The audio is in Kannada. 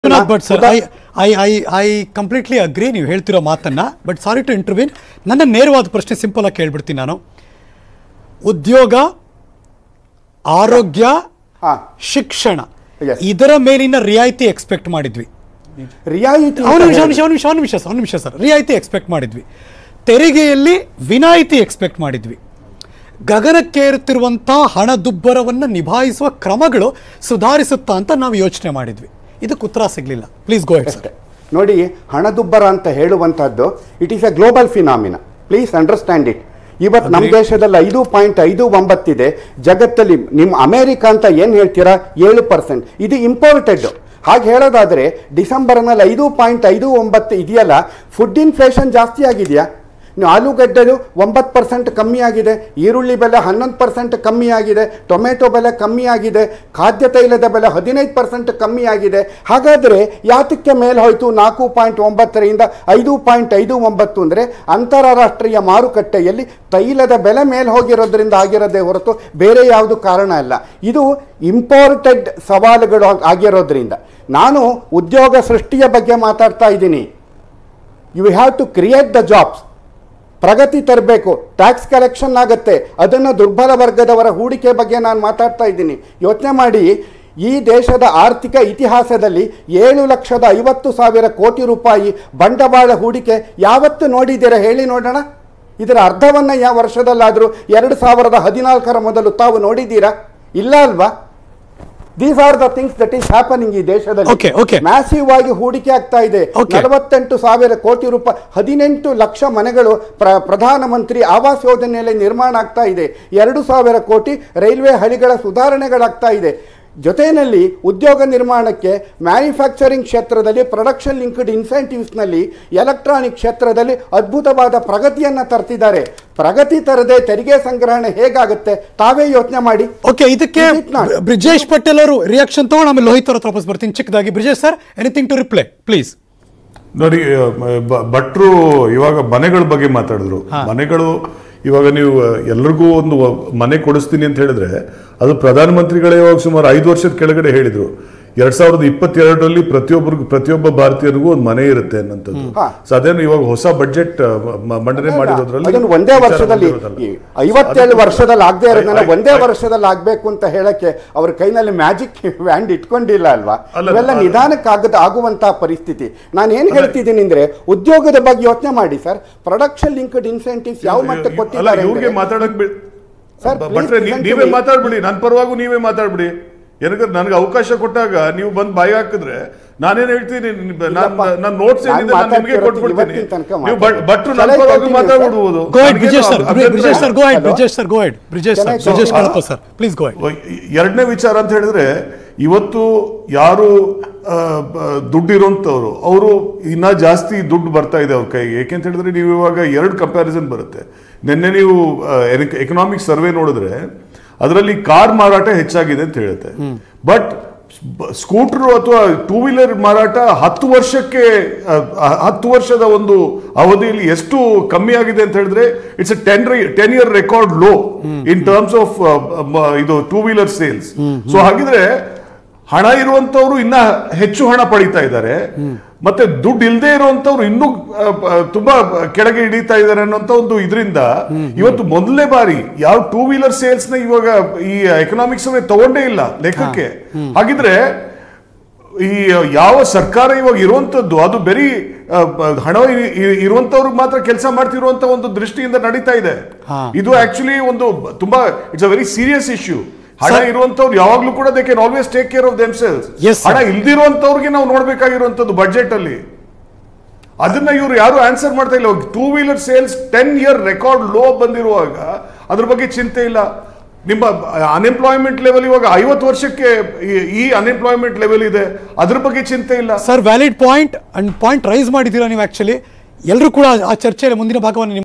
Vishwanath Bhat sir I I I I completely agree ನೀವು ಹೇಳ್ತಿರೋ ಮಾತನ್ನ ಬಟ್ ಸಾರಿ ಟು ಇಂಟರ್ವ್ಯೂನ್ ನನ್ನ ನೇರವಾದ ಪ್ರಶ್ನೆ ಸಿಂಪಲ್ ಆಗಿ ಕೇಳ್ಬಿಡ್ತೀನಿ ನಾನು ಉದ್ಯೋಗ ಆರೋಗ್ಯ ಹಾ ಶಿಕ್ಷಣ Yes. ಇದರ ಮೇಲಿನ ರಿಯಾಯಿತಿ ಎಕ್ಸ್ಪೆಕ್ಟ್ ಮಾಡಿದ್ವಿ ರಿಯಾಯಿತಿ ಅವನು ಅಂತ ನಿಮಿಷ ಹೇಳಿ- ನಿಮಿಷ ನಿಮಿಷ ನಿಮಿಷ ಸರ್ ಒಂದು ನಿಮಿಷ ಸರ್ ರಿಯಾಯಿತಿ ಎಕ್ಸ್ಪೆಕ್ಟ್ ಮಾಡಿದ್ವಿ ತೆರಿಗೆಯಲ್ಲಿ ವಿನಾಯಿತಿ ಎಕ್ಸ್ಪೆಕ್ಟ್ ಮಾಡಿದ್ವಿ ಗಗನಕ್ಕೇರುತ್ತಿರುವಂಥ ಹಣದುಬ್ಬರವನ್ನು ನಿಭಾಯಿಸುವ ಕ್ರಮಗಳು ಸುಧಾರಿಸುತ್ತಾ ಅಂತ ನಾವು ಯೋಚನೆ ಮಾಡಿದ್ವಿ ಇದಕ್ಕೆ ಉತ್ತರ ಸಿಗಲಿಲ್ಲ ಪ್ಲೀಸ್ ಗೋ ಹೆಡ್ ಸರ್ ಅಷ್ಟೇ ನೋಡಿ ಹಣದುಬ್ಬರ ಅಂತ ಹೇಳುವಂತಹದ್ದು it is a global phenomena please understand it ಇವತ್ತು ನಮ್ಮ ದೇಶದಲ್ಲಿ ಐದು ಪಾಯಿಂಟ್ ಐದು ಒಂಬತ್ತಿದೆ ಜಗತ್ತಲ್ಲಿ ನಿಮ್ಮ ಅಮೆರಿಕ ಅಂತ ಏನು ಹೇಳ್ತೀರಾ ಏಳು ಪರ್ಸೆಂಟ್ ಇದು ಇಂಪೋರ್ಟೆಡ್ ಹಾಗೆ ಹೇಳೋದಾದ್ರೆ ಡಿಸೆಂಬರ್ನಲ್ಲಿ ಐದು ಪಾಯಿಂಟ್ ಐದು ಒಂಬತ್ತು ಇದೆಯಲ್ಲ ಫುಡ್ ಇನ್ಫ್ಲೇಷನ್ ಜಾಸ್ತಿ ಆಗಿದೆಯಾ ನೀವು ಆಲೂಗಡ್ಡೆದು ಒಂಬತ್ತು ಪರ್ಸೆಂಟ್ ಕಮ್ಮಿ ಆಗಿದೆ ಈರುಳ್ಳಿ ಬೆಲೆ ಹನ್ನೊಂದು ಪರ್ಸೆಂಟ್ ಕಮ್ಮಿ ಆಗಿದೆ ಟೊಮೆಟೊ ಬೆಲೆ ಕಮ್ಮಿ ಆಗಿದೆ ಖಾದ್ಯ ತೈಲದ ಬೆಲೆ ಹದಿನೈದು ಪರ್ಸೆಂಟ್ ಕಮ್ಮಿ ಆಗಿದೆ ಹಾಗಾದರೆ ಯಾತಕ್ಕೆ ಮೇಲೆ ಹೋಯಿತು ನಾಲ್ಕು ಪಾಯಿಂಟ್ ಒಂಬತ್ತರಿಂದ ಐದು ಪಾಯಿಂಟ್ ಐದು ಒಂಬತ್ತು ಅಂದರೆ ಅಂತಾರಾಷ್ಟ್ರೀಯ ಮಾರುಕಟ್ಟೆಯಲ್ಲಿ ತೈಲದ ಬೆಲೆ ಮೇಲೆ ಹೋಗಿರೋದ್ರಿಂದ ಆಗಿರೋದೇ ಹೊರತು ಬೇರೆ ಯಾವುದು ಕಾರಣ ಅಲ್ಲ ಇದು ಇಂಪೋರ್ಟೆಡ್ ಸವಾಲುಗಳು ಆಗಿರೋದ್ರಿಂದ ನಾನು ಉದ್ಯೋಗ ಸೃಷ್ಟಿಯ ಬಗ್ಗೆ ಮಾತಾಡ್ತಾ ಇದ್ದೀನಿ you have to create the jobs ಪ್ರಗತಿ ತರಬೇಕು ಟ್ಯಾಕ್ಸ್ ಕಲೆಕ್ಷನ್ ಆಗುತ್ತೆ ಅದನ್ನು ದುರ್ಬಲ ವರ್ಗದವರ ಹೂಡಿಕೆ ಬಗ್ಗೆ ನಾನು ಮಾತಾಡ್ತಾ ಇದ್ದೀನಿ ಯೋಚನೆ ಮಾಡಿ ಈ ದೇಶದ ಆರ್ಥಿಕ ಇತಿಹಾಸದಲ್ಲಿ ಏಳು ಲಕ್ಷದ ಐವತ್ತು ಸಾವಿರ ಕೋಟಿ ರೂಪಾಯಿ ಬಂಡವಾಳ ಹೂಡಿಕೆ ಯಾವತ್ತು ನೋಡಿದ್ದೀರಾ ಹೇಳಿ ನೋಡೋಣ ಇದರ ಅರ್ಧವನ್ನು ಯಾವ ವರ್ಷದಲ್ಲಾದರೂ ಎರಡು ಸಾವಿರದ ಹದಿನಾಲ್ಕರ ಮೊದಲು ತಾವು ನೋಡಿದ್ದೀರಾ ಇಲ್ಲ ಅಲ್ವಾ these are the things that is happening ಈ ದೇಶದಲ್ಲಿ Okay, okay. ಮ್ಯಾಸಿವ್ ಆಗಿ ಹೂಡಿಕೆ ಆಗ್ತಾ ಇದೆ Okay. ನಲವತ್ತೆಂಟು ಸಾವಿರ ಕೋಟಿ ರೂಪಾಯಿ ಹದಿನೆಂಟು ಲಕ್ಷ ಮನೆಗಳು ಪ್ರ ಪ್ರಧಾನಮಂತ್ರಿ ಆವಾಸ್ ಯೋಜನೆಯಲ್ಲಿ ನಿರ್ಮಾಣ ಆಗ್ತಾ ಇದೆ ಎರಡು ಸಾವಿರ ಕೋಟಿ ರೈಲ್ವೆ ಹಳಿಗಳ ಸುಧಾರಣೆಗಳಾಗ್ತಾ ಇದೆ ಜೊತೆಯಲ್ಲಿ ಉದ್ಯೋಗ ನಿರ್ಮಾಣಕ್ಕೆ ಮ್ಯಾನುಫ್ಯಾಕ್ಚರಿಂಗ್ ಕ್ಷೇತ್ರದಲ್ಲಿ ಪ್ರೊಡಕ್ಷನ್ ಲಿಂಕ್ಡ್ ಇನ್ಸೆಂಟಿವ್ಸ್ನಲ್ಲಿ ಎಲೆಕ್ಟ್ರಾನಿಕ್ ಕ್ಷೇತ್ರದಲ್ಲಿ ಅದ್ಭುತವಾದ ಪ್ರಗತಿಯನ್ನು ತರ್ತಿದ್ದಾರೆ ಪ್ರಗತಿ ತರದೆ ತೆರಿಗೆ ಸಂಗ್ರಹಣೆ ಹೇಗಾಗುತ್ತೆ ತಾವೇ ಯೋಚನೆ ಮಾಡಿ ಓಕೆ ಇದಕ್ಕೆ Is it not? ಬ್ರ- ಬ್ರಿಜೇಶ್ ಪಟೇಲ್ ಅವರು ರಿಯಾಕ್ಷನ್ ತಗೊಂಡು ಆಮೇಲೆ ಲೋಹಿತ್ ಅವ್ರ ಹತ್ರ ವಾಪಸ್ ಬರ್ತೀನಿ ಚಿಕ್ಕದಾಗಿ Brijesh sir anything to reply please ನೋಡಿ ಆ, ಬ- ಭಟ್ರು ಇವಾಗ ಮನೆಗಳ ಬಗ್ಗೆ ಮಾತಾಡಿದ್ರು ಮನೆಗಳು ಇವಾಗ ನೀವು ಎಲ್ರಿಗೂ ಒಂದು ಮನೆ ಕೊಡಿಸ್ತೀನಿ ಅಂತ ಹೇಳಿದ್ರೆ ಅದು ಪ್ರಧಾನಮಂತ್ರಿಗಳೇ ಇವಾಗ ಸುಮಾರು ಐದು ವರ್ಷದ ಕೆಳಗಡೆ ಹೇಳಿದ್ರು ಎರಡ್ ಸಾವಿರದ ಇಪ್ಪತ್ತೆರಡರಲ್ಲಿ ಪ್ರತಿಯೊಬ್ಬರಿಗೂ ಪ್ರತಿಯೊಬ್ಬ ಭಾರತೀಯರಿಗೂ ಒಂದು ಮನೆ ಇರುತ್ತೆ ಅನ್ನೋಂಥದ್ದು ಹಾ. ಸೊ ಅದೇನು ಇವಾಗ ಹೊಸ ಬಜೆಟ್ ಮಂಡನೆ ಮಾಡಿರೋದ್ರಲ್ಲಿ ಅದನ್ನು ಒಂದೇ ವಿಚಾರ ವರ್ಷದಲ್ಲಿ ಬಂದಿರೋದಲ್ಲ. ಈ ಐವತ್ತೇಳು ಅದು- ವರ್ಷದಲ್ಲಿ ಆಗದೆ ಇರೋದನ್ನ ಐ- ಐ- ಒಂದೇ ಐ- ವರ್ಷದಲ್ಲಿ ಆಗ್ಬೇಕು ಅಂತ ಹೇಳಕ್ಕೆ ಅವ್ರ ಕೈನಲ್ಲಿ ಮ್ಯಾಜಿಕ್ ವ್ಯಾಂಡ್ ಇಟ್ಕೊಂಡಿಲ್ಲ ಅಲ್ವಾ ಅಲ್ಲ, ಇವೆಲ್ಲ ಅದು- ನಿಧಾನಕ್ಕೆ ಆಗದ ಆಗುವಂತಹ ಪರಿಸ್ಥಿತಿ ನಾನು ಏನ್ ಹೇಳ್ತಿದ್ದೀನಿ ಅಂದ್ರೆ ಉದ್ಯೋಗದ ಬಗ್ಗೆ ಯೋಚನೆ ಮಾಡಿ ಸರ್ ಪ್ರೊಡಕ್ಷನ್ ಲಿಂಕ್ಡ್ ಇನ್ಸೆಂಟಿವ್ಸ್ ಯಾವ ಮಟ್ಟಕ್ಕೆ ಅಲ್ಲ ಕೊಟ್ಟಿದ್ದಾರೆ ಇವ್ರಿಗೆ ಅಂದ್ರೆ- ಮಾತಾಡಕ್ ಬಿ- Sir, ಬ- please ಭಟ್ರೆ ನೀ- listen to ನೀವೇ me. ಮಾತಾಡ್ಬಿಡಿ ನನ್ನ ಪರವಾಗೂ ನೀವೇ ಮಾತಾಡ್ಬಿಡಿ ಏನಕ್ಕೆ ನನಗೆ ಅವಕಾಶ ಕೊಟ್ಟಾಗ ನೀವು ಬಂದು ಬಾಯಿ ಹಾಕಿದ್ರೆ ನಾನೇನ್ ಹೇಳ್ತೀನಿ ಇಲ್ಲಪ್ಪ. ನನ್ನ ನೋಟ್ಸ್ ನಾನ್ ಏನಿದೆ ನಾನು ನಿಮಗೆ ಮಾತಾಡ್ತಿರೋದು ಕೊಟ್ಬಿಡ್ತೀನಿ ಇವತ್ತಿನ ತನಕ ನೀವು ಮಾತಾಡಿ. ಭಟ್ರು ನನ್ನ Shall I ಪರವಾಗಿ continue, ಮಾತಾಡ್ಬಿಡ್ಬೋದು ಗೋ ಹೆಡ್ ನನಗೇನು ಬ್ರಿಜೇಶ್ ಸರ್ ಅಭ್ಯಂತರ Brijesh sir go ahead Hello? Brijesh sir go ahead Brijesh sir Can I Brijesh continue? ಕಳಪ ಸರ್ ಪ್ಲೀಸ್ ಗೋ ಹೆಡ್ ಎರಡನೇ ವಿಚಾರ ಅಂತ ಹೇಳಿದ್ರೆ ಇವತ್ತು ಯಾರು ಆ, ಬ- ದುಡ್ಡು ಇರೋಂಥವ್ರು ಅವರು ಇನ್ನ ಜಾಸ್ತಿ ದುಡ್ಡು ಬರ್ತಾ ಇದೆ ಅವ್ರ ಕೈಗೆ ಏಕೆಂತ ಹೇಳಿದ್ರೆ ನೀವು ಇವಾಗ ಎರಡು ಕಂಪ್ಯಾರಿಸನ್ ಬರುತ್ತೆ ನಿನ್ನೆ ನೀವು ಎಕನಾಮಿಕ್ ಸರ್ವೆ ನೋಡಿದ್ರೆ ಅದರಲ್ಲಿ ಕಾರ್ ಮಾರಾಟ ಹೆಚ್ಚಾಗಿದೆ ಅಂತ ಹೇಳುತ್ತೆ ಬಟ್ ಸ್ಕೂಟರ್ ಅಥವಾ ಟೂ ವೀಲರ್ ಮಾರಾಟ ಹತ್ತು ವರ್ಷಕ್ಕೆ ಆ, ಆ, ಹತ್ತು ವರ್ಷದ ಒಂದು ಅವಧಿಯಲ್ಲಿ ಎಷ್ಟು ಕಮ್ಮಿ ಆಗಿದೆ ಅಂತ ಹೇಳಿದ್ರೆ it's ten ten year record low in terms of ಇದು ಟೂ ವೀಲರ್ ಸೇಲ್ಸ್ ಸೊ ಹಾಗಿದ್ರೆ ಹಣ ಇರುವಂತವ್ರು ಇನ್ನ ಹೆಚ್ಚು ಹಣ ಪಡಿತಾ ಇದ್ದಾರೆ ಮತ್ತೆ ದುಡ್ಡು ಇಲ್ಲದೆ ಇರುವಂತವ್ರು ಇನ್ನೂ ಆ, ಆ, ತುಂಬಾ ಕೆಳಗೆ ಇಳಿತಾ ಇದ್ದಾರೆ ಅನ್ನೋಂತ ಒಂದು ಇದರಿಂದ ಇವತ್ತು ಮೊದಲನೇ ಬಾರಿ ಯಾವ ಟೂ ವೀಲರ್ ಸೇಲ್ಸ್ ನ ಇವಾಗ ಈ ಎಕನಾಮಿಕ್ಸ್ ತಗೊಂಡೇ ಇಲ್ಲ ಲೆಕ್ಕಕ್ಕೆ ಹಾಗಿದ್ರೆ ಈ ಯಾವ ಸರ್ಕಾರ ಇವಾಗ ಇರುವಂತದ್ದು ಅದು ಬರೀ ಆ, ಬ- ಹಣ ಇ- ಇ- ಇರುವಂತವ್ರಿಗೆ ಮಾತ್ರ ಕೆಲಸ ಮಾಡ್ತಿರುವಂತ ಒಂದು ದೃಷ್ಟಿಯಿಂದ ನಡೀತಾ ಇದೆ ಹಾ. ಇದು ಆಕ್ಚುಲಿ ಒಂದು ಬ- ತುಂಬಾ it's a very serious issue ಹಣ Sir- ಇರುವಂತವ್ರು ಯಾವಾಗ್ಲೂ ಕೂಡ they can always take care of themselves Yes, sir. ಹಣ ಇಲ್ದಿರುವಂತವ್ರಿಗೆ ನಾವು ನೋಡ್ಬೇಕಾಗಿರುವಂತದ್ದು ಬಜೆಟ್ ಅಲ್ಲಿ ಅದನ್ನ ಇವರು ಯಾರು ಆನ್ಸರ್ ಮಾಡ್ತಾ ಇಲ್ಲ two wheeler sales ten year record low ಬಂದಿರುವಾಗ ಅದ್ರ ಬಗ್ಗೆ ಚಿಂತೆ ಇಲ್ಲ ನಿಮ್ಮ ಅನ್ಎಂಪ್ಲಾಯ್ಮೆಂಟ್ ಲೆವೆಲ್ ಇವಾಗ ಐವತ್ತು ವರ್ಷಕ್ಕೆ ಈ- ಈ ಅನ್ಎಂಪ್ಲಾಯ್ಮೆಂಟ್ ಲೆವೆಲ್ ಇದೆ ಅದ್ರ ಬಗ್ಗೆ ಚಿಂತೆ ಇಲ್ಲ sir valid point and point raise ಮಾಡಿದ್ದೀರಾ ನೀವು ಆಕ್ಚುಲಿ ಎಲ್ಲರೂ ಕೂಡ ಆ ಚರ್ಚೆಯಲ್ಲಿ ಮುಂದಿನ ಭಾಗವನ್ನು ನಿಮ್ಮ